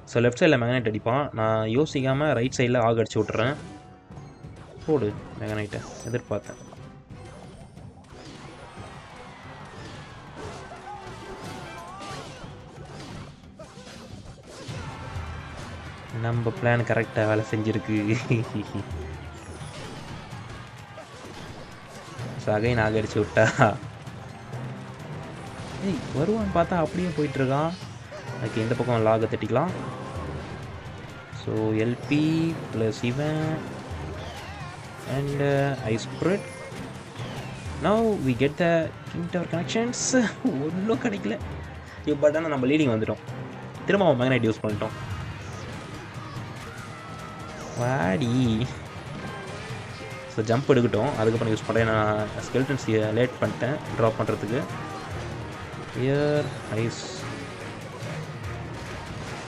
so left சைடில் மெகனைட் அடிப்பான் நான் யோசிக்காமல் ரைட் சைடில் ஆக அடிச்சு விட்றேன் போடு மெகனைட்டை எதிர்பார்த்தேன் நம்ம பிளான் கரெக்டாக வேலை செஞ்சுருக்கு ஸோ அகைன் ஆக அடிச்சு விட்டா ஏய் வருவான்னு பார்த்தா அப்படியே போயிட்டுருக்கான் அதுக்கு இந்த பக்கம் லாகை தட்டிக்கலாம் ஸோ எல்பி ப்ளஸ் இவன் and I spread now we get the king tower connections ஒன்றும் கிடைக்கல பட் ஆனால் நம்ம லீடிங் வந்துட்டோம் திரும்ப அவன் மேக்னைட் யூஸ் பண்ணிட்டோம் வாடி ஸோ ஜம்ப் எடுக்கட்டும் அதுக்கப்புறம் யூஸ் பண்ணுறேன் நான் ஸ்கெல்டன்ஸ் லேட் பண்ணிட்டேன் ட்ராப் பண்ணுறதுக்கு இயர் ஐஸ்